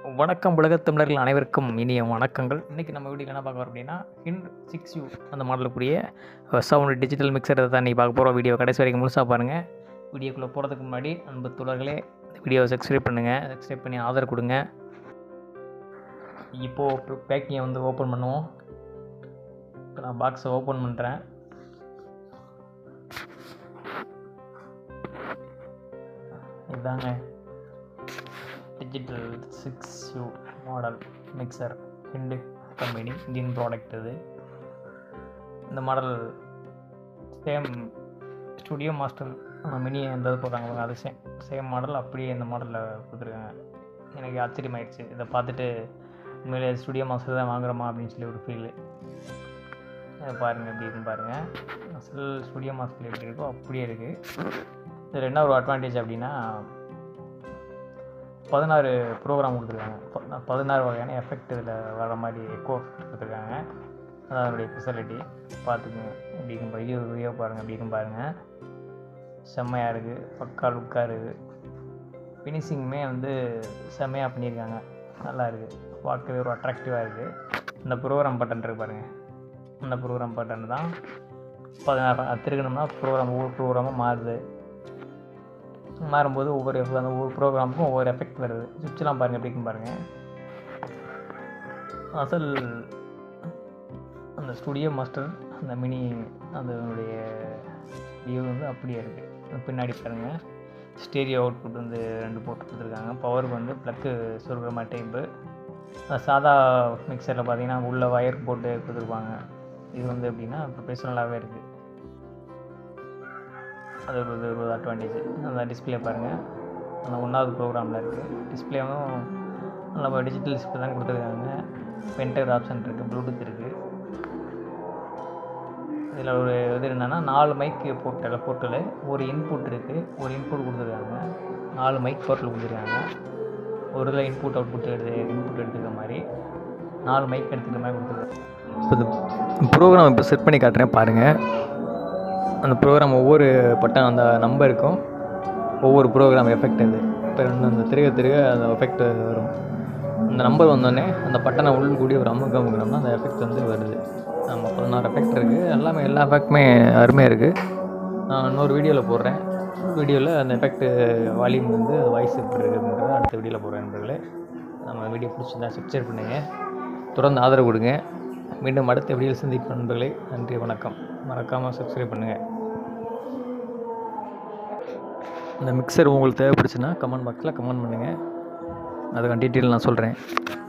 வணக்கம் உலகத் தமிழர்கள் அனைவருக்கும் இனிய வணக்கங்கள் இன்றைக்கி நம்ம வீடியோவில் என்ன பார்க்க போறோம் அப்படின்னா ஹிண்ட் சிக்ஸ் யூ அந்த மாடலுக்குரிய சவுண்ட் டிஜிட்டல் மிக்சர் தான் நீ பார்க்க போகிறோம் வீடியோ கடைசி வரைக்கும் முழுசாக பாருங்கள் வீடியோக்குள்ளே போகிறதுக்கு முன்னாடி அன்பு தோழர்களே இந்த வீடியோவை சப்ஸ்கிரைப் பண்ணுங்கள் சப்ஸ்கிரைப் பண்ணி ஆதரவு கொடுங்க இப்போது பேக்கிங்கை வந்து ஓப்பன் பண்ணுவோம் இப்போ நான் பாக்ஸை ஓப்பன் பண்ணுறேன் இதாங்க digital six U model mixer ஹிண்டு கம்பெனி இந்தியன் ப்ராடக்ட் இது இந்த model same studio master mini அந்த இது போடுறாங்க பாருங்க, அது சேம் சேம் மாடல் அப்படியே இந்த மாடலில் கொடுத்துருக்காங்க எனக்கு ஆச்சரியமாயிடுச்சு இதை பார்த்துட்டு உண்மையிலே ஸ்டுடியோ மாஸ்டர் தான் வாங்குறோமா அப்படின்னு சொல்லி ஒரு ஃபீலு பாருங்கள் எப்படி இருக்குன்னு பாருங்கள் அசல் ஸ்டுடியோ மாஸ்டர் எப்படி இருக்கோ அப்படியே இருக்குது இதில் என்ன ஒரு அட்வான்டேஜ் அப்படின்னா பதினாறு ப்ரோக்ராம் கொடுத்துருக்காங்க ப- பதினாறு வகையான எஃபெக்ட் இதில் வர மாதிரி எக்கோ எஃபெக்ட் கொடுத்துருக்காங்க அதான் அதனுடைய ஃபெசிலிட்டி பார்த்துக்குங்க எப்படி இருக்கும் வீடியோ வீடியோ பாருங்கள் எப்படி இருக்கும் பாருங்கள் செம்மையாக இருக்குது பக்கா லுக்காக இருக்குது ஃபினிஷிங்குமே வந்து செம்மையாக பண்ணியிருக்காங்க நல்லா இருக்குது பார்க்கவே ஒரு அட்ராக்டிவாக இருக்குது இந்த ப்ரோக்ராம் பட்டன் இருக்கு பாருங்கள் இந்த ப்ரோக்ராம் பட்டன் தான் பதினாறு அது திருக்கணும்னா ப்ரோக்ராம் ஒவ்வொரு ப்ரோக்ராமும் மாறுது மாறும்போது ஒவ்வொரு அந்த ஒவ்வொரு ப்ரோக்ராமுக்கும் ஒவ்வொரு எஃபெக்ட் வருது சுவிட்செலாம் பாருங்கள் எப்படி இருக்குன்னு பாருங்கள் அசல் அந்த ஸ்டுடியோ மாஸ்டர் அந்த மினி அதனுடைய வியூ வந்து அப்படியே இருக்குது பின்னாடி பாருங்கள் ஸ்டேரியோ அவுட்புட் வந்து ரெண்டு போட்டு கொடுத்துருக்காங்க பவருக்கு வந்து ப்ளக்கு சொருகிற மாதிரி டைப்பு சாதா மிக்சரில் பார்த்தீங்கன்னா உள்ள ஒயர் போட்டு கொடுத்துருப்பாங்க இது வந்து எப்படின்னா ப்ரொஃபஷனலாகவே இருக்குது அது ஒரு இது ஒரு அட்வான்டேஜ் அந்த டிஸ்பிளே பாருங்கள் அந்த ஒன்றாவது ப்ரோக்ராமில் இருக்குது டிஸ்பிளேவும் நம்ம டிஜிட்டல் டிஸ்பிளே தான் கொடுத்துருக்காங்க பென்டர் ஆப்ஷன் இருக்குது ப்ளூடூத் இருக்குது இதில் ஒரு இது என்னென்னா நாலு மைக் போர்ட்டில் போர்ட்டில் ஒரு இன்புட் இருக்குது ஒரு இன்புட் கொடுத்துருக்காங்க நாலு மைக் போர்ட்டில் கொடுத்துருக்காங்க ஒரு இதில் இன்புட் அவுட்புட் எடுத்து இன்புட் எடுத்துக்கிற மாதிரி நாலு மைக் எடுத்துக்கிற மாதிரி கொடுத்துருக்காங்க இப்போ இந்த ப்ரோக்ராம் இப்போ செட் பண்ணி காட்டுறேன் பாருங்கள் அந்த ப்ரோக்ராம் ஒவ்வொரு பட்டம் அந்த நம்பருக்கும் ஒவ்வொரு ப்ரோக்ராம் எஃபெக்ட் அது இப்போ ரெண்டு அந்த திருக திருக அந்த எஃபெக்ட் வரும் அந்த நம்பர் வந்தோடனே அந்த பட்டனை உள்ள கூடி ஒரு அமுக்கு அமுக்கினோம்னா அந்த எஃபெக்ட் வந்து வருது நம்ம பதினாறு எஃபெக்ட் இருக்குது எல்லாமே எல்லா எஃபெக்ட்டுமே அருமையாக இருக்குது நான் இன்னொரு வீடியோவில் போடுறேன் வீடியோவில் அந்த எஃபெக்ட்டு வால்யூம் வந்து வாய்ஸ் எப்படி இருக்குங்கிறத அடுத்த வீடியோவில் போடுறேன் நண்பர்களே நம்ம வீடியோ பிடிச்சிருந்தா சப்ஸ்கிரைப் பண்ணுங்க தொடர்ந்து ஆதரவு கொடுங்க மீண்டும் அடுத்த வீடியோவில் சந்திப்போம் நண்பர்களே நன்றி வணக்கம் மறக்காமல் சப்ஸ்கிரைப் பண்ணுங்கள் இந்த மிக்சர் உங்களுக்கு தேவைப்படுச்சுன்னா கமெண்ட் பாக்ஸில் கமெண்ட் பண்ணுங்கள் அதுக்கான டீட்டெயில் நான் சொல்கிறேன்